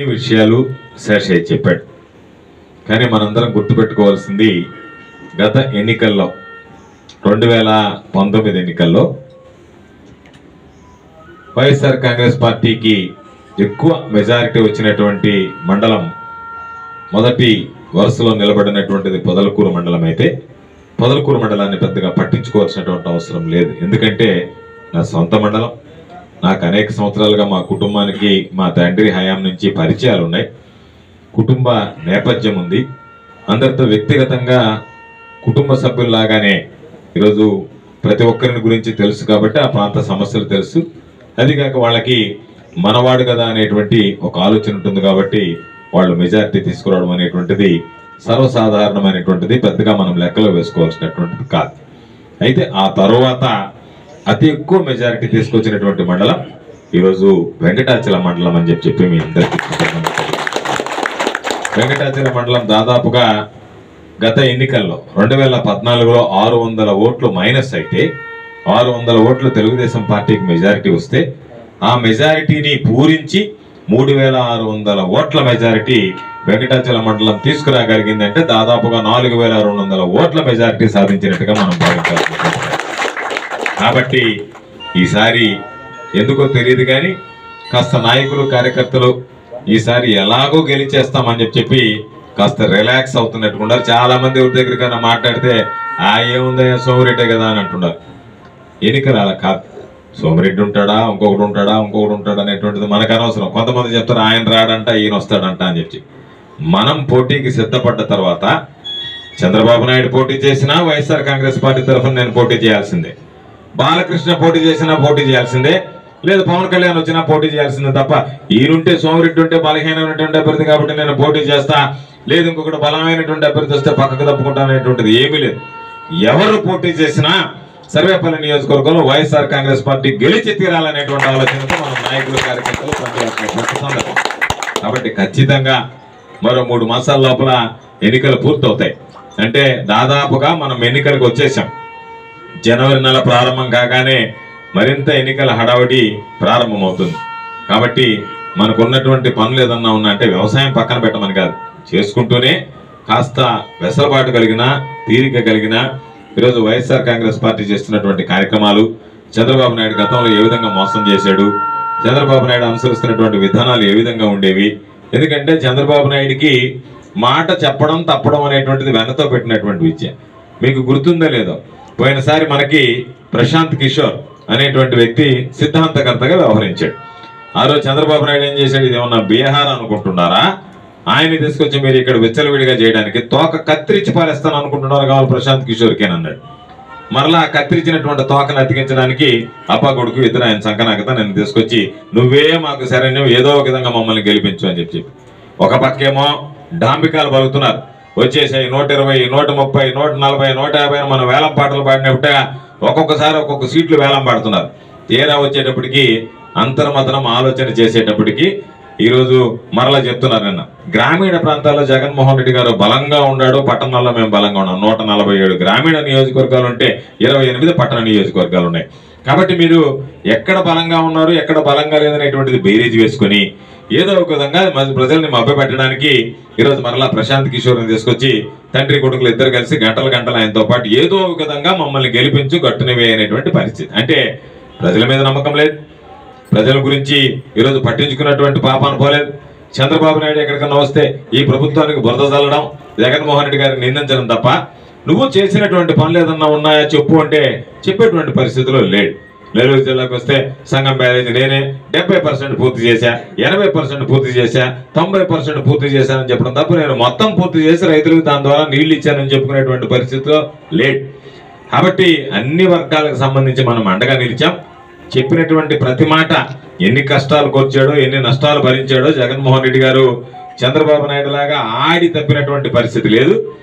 అన్ని విషయాలు శేషయ్య చెప్పాడు కానీ మనందరం గుర్తుపెట్టుకోవాల్సింది గత ఎన్నికల్లో రెండు వేల పంతొమ్మిది ఎన్నికల్లో వైఎస్ఆర్ కాంగ్రెస్ పార్టీకి ఎక్కువ మెజారిటీ వచ్చినటువంటి మండలం మొదటి వరుసలో నిలబడినటువంటిది పొదలకూరు మండలం అయితే పొదలకూరు మండలాన్ని పెద్దగా పట్టించుకోవాల్సినటువంటి అవసరం లేదు ఎందుకంటే నా సొంత మండలం నాకు అనేక సంవత్సరాలుగా మా కుటుంబానికి మా తండ్రి హయాం నుంచి పరిచయాలు ఉన్నాయి కుటుంబ నేపథ్యం ఉంది అందరితో వ్యక్తిగతంగా కుటుంబ సభ్యుల్లాగానే ఈరోజు ప్రతి ఒక్కరిని గురించి తెలుసు కాబట్టి ఆ ప్రాంత సమస్యలు తెలుసు అది కాక వాళ్ళకి మనవాడు కదా అనేటువంటి ఒక ఆలోచన ఉంటుంది కాబట్టి వాళ్ళు మెజారిటీ తీసుకురావడం అనేటువంటిది సర్వసాధారణమైనటువంటిది పెద్దగా మనం లెక్కలో వేసుకోవాల్సినటువంటిది కాదు అయితే ఆ తరువాత అతి ఎక్కువ మెజారిటీ తీసుకొచ్చినటువంటి మండలం ఈరోజు వెంకటాచల మండలం అని చెప్పి చెప్పి మీ అందరికీ కృతజ్ఞతలు. వెంకటాచల మండలం దాదాపుగా గత ఎన్నికల్లో రెండు వేల పద్నాలుగులో ఆరు వందల ఓట్లు మైనస్ అయితే ఆరు వందల ఓట్లు తెలుగుదేశం పార్టీకి మెజారిటీ వస్తే ఆ మెజారిటీని పూరించి మూడు వేల ఆరు వందల ఓట్ల మెజారిటీ వెంకటాచల మండలం తీసుకురాగలిగిందంటే దాదాపుగా నాలుగు వేల రెండు వందల ఓట్ల మెజారిటీ సాధించినట్టుగా మనం భావించాల్సి ఉంటుంది. కాబట్టి ఈసారి ఎందుకో తెలియదు కానీ కాస్త నాయకులు కార్యకర్తలు ఈసారి ఎలాగో గెలిచేస్తామని చెప్పి చెప్పి కాస్త రిలాక్స్ అవుతున్నట్టుకున్నారు చాలా మంది ఎవరి దగ్గరికైనా మాట్లాడితే ఆ ఏముందయ్యా సోమిరెడ్డే కదా అని అంటున్నారు ఎన్నికలు అలా కాదు సోమిరెడ్డి ఉంటాడా ఇంకొకటి ఉంటాడా ఇంకొకటి ఉంటాడా అనేటువంటిది మనకు అనవసరం కొంతమంది చెప్తారు ఆయన రాడంట ఈయన వస్తాడంట అని చెప్పి మనం పోటీకి సిద్ధపడ్డ తర్వాత చంద్రబాబు నాయుడు పోటీ చేసినా వైఎస్ఆర్ కాంగ్రెస్ పార్టీ తరఫున నేను పోటీ చేయాల్సిందే బాలకృష్ణ పోటీ చేసినా పోటీ చేయాల్సిందే లేదు పవన్ కళ్యాణ్ వచ్చినా పోటీ చేయాల్సిందే తప్ప ఈరుంటే సోమిరెడ్డి ఉంటే బలహీనమైనటువంటి అభ్యర్థి కాబట్టి నేను పోటీ చేస్తా లేదు ఇంకొకటి బలమైనటువంటి అభ్యర్థి వస్తే పక్కకు తప్పుకుంటా అనేటువంటిది ఏమీ లేదు ఎవరు పోటీ చేసినా సర్వేపల్లి నియోజకవర్గంలో వైఎస్ఆర్ కాంగ్రెస్ పార్టీ గెలిచి తీరాలనేటువంటి ఆలోచనతో మన నాయకులు కార్యకర్తలు పనిచేస్తున్నటువంటి సందర్భం కాబట్టి ఖచ్చితంగా మరో మూడు మాసాల లోపల ఎన్నికలు పూర్తవుతాయి అంటే దాదాపుగా మనం ఎన్నికలకు వచ్చేసాం జనవరి నెల ప్రారంభం కాగానే మరింత ఎన్నికల హడావుడి ప్రారంభమవుతుంది కాబట్టి మనకున్నటువంటి పనులు ఏదన్నా ఉన్నా అంటే వ్యవసాయం పక్కన పెట్టమని కాదు చేసుకుంటూనే కాస్త వెసలుబాటు కలిగిన తీరిక కలిగిన ఈరోజు వైఎస్ఆర్ కాంగ్రెస్ పార్టీ చేస్తున్నటువంటి కార్యక్రమాలు చంద్రబాబు నాయుడు గతంలో ఏ విధంగా మోసం చేశాడు చంద్రబాబు నాయుడు అనుసరిస్తున్నటువంటి విధానాలు ఏ విధంగా ఉండేవి ఎందుకంటే చంద్రబాబు నాయుడికి మాట చెప్పడం తప్పడం అనేటువంటిది వెనతో పెట్టినటువంటి విద్య మీకు గుర్తుందో లేదో పోయినసారి మనకి ప్రశాంత్ కిషోర్ అనేటువంటి వ్యక్తి సిద్ధాంతకర్తగా వ్యవహరించాడు ఆ రోజు చంద్రబాబు నాయుడు ఏం చేశాడు ఇది ఏమన్నా బీహార్ అనుకుంటున్నారా ఆయన తీసుకొచ్చి మీరు ఇక్కడ విచ్చలవిడిగా చేయడానికి తోక కత్తిరించి పారేస్తాను అనుకుంటున్నారు కావాలి ప్రశాంత్ కిషోర్కేన్ అన్నాడు మరలా ఆ కత్తిరించినటువంటి తోకను అతికించడానికి అప్ప కొడుకు ఇద్దరు ఆయన సంకనాకత నన్ను తీసుకొచ్చి నువ్వే మాకు శరణ్యం ఏదో ఒక విధంగా మమ్మల్ని గెలిపించు అని చెప్పి చెప్పి ఒక పక్కేమో డాంబికాలు పలుకుతున్నారు వచ్చేసాయి నూట ఇరవై నూట ముప్పై నూట నలభై నూట యాభై అని మనం వేలం పాటలు పాడినప్పుడే ఒక్కొక్కసారి ఒక్కొక్క సీట్లు వేలం పాడుతున్నారు తీరా వచ్చేటప్పటికి అంతర్మతనం ఆలోచన చేసేటప్పటికి ఈరోజు మరలా చెప్తున్నారు నిన్న గ్రామీణ ప్రాంతాల్లో జగన్మోహన్ రెడ్డి గారు బలంగా ఉన్నాడు పట్టణాల్లో మేము బలంగా ఉన్నాం నూట నలభై ఏడు గ్రామీణ నియోజకవర్గాలు ఉంటే ఇరవై ఎనిమిది పట్టణ నియోజకవర్గాలు ఉన్నాయి కాబట్టి మీరు ఎక్కడ బలంగా ఉన్నారు ఎక్కడ బలంగా లేదనేటువంటిది బేరీజ్ వేసుకొని ఏదో ఒక విధంగా మన ప్రజల్ని మభ్యపెట్టడానికి ఈరోజు మరలా ప్రశాంత్ కిషోర్ని తీసుకొచ్చి తండ్రి కొడుకులు ఇద్దరు కలిసి గంటల గంటలు ఆయనతో పాటు ఏదో ఒక విధంగా మమ్మల్ని గెలిపించు గట్టునివే అనేటువంటి పరిస్థితి అంటే ప్రజల మీద నమ్మకం లేదు ప్రజల గురించి ఈరోజు పట్టించుకున్నటువంటి పాపాను పోలేదు చంద్రబాబు నాయుడు ఎక్కడికన్నా వస్తే ఈ ప్రభుత్వానికి బురద చల్లడం జగన్మోహన్ రెడ్డి గారిని నిందించడం తప్ప నువ్వు చేసినటువంటి పనులు ఏదన్నా ఉన్నాయా చెప్పు అంటే చెప్పేటువంటి పరిస్థితిలో లేడు నెల్లూరు జిల్లాకు వస్తే సంఘం బ్యారేజ్ నేనే డెబ్బై పర్సెంట్ పూర్తి చేశా ఎనభై పర్సెంట్ పూర్తి చేశా తొంభై పర్సెంట్ పూర్తి చేశానని చెప్పడం తప్ప నేను మొత్తం పూర్తి చేసి రైతులకు దాని ద్వారా నీళ్లు ఇచ్చానని చెప్పుకునేటువంటి పరిస్థితిలో లేడు కాబట్టి అన్ని వర్గాలకు సంబంధించి మనం అండగా నిలిచాం చెప్పినటువంటి ప్రతి మాట ఎన్ని కష్టాలు కోర్చాడో ఎన్ని నష్టాలు భరించాడో జగన్మోహన్ రెడ్డి గారు చంద్రబాబు నాయుడు లాగా ఆడి తప్పినటువంటి పరిస్థితి లేదు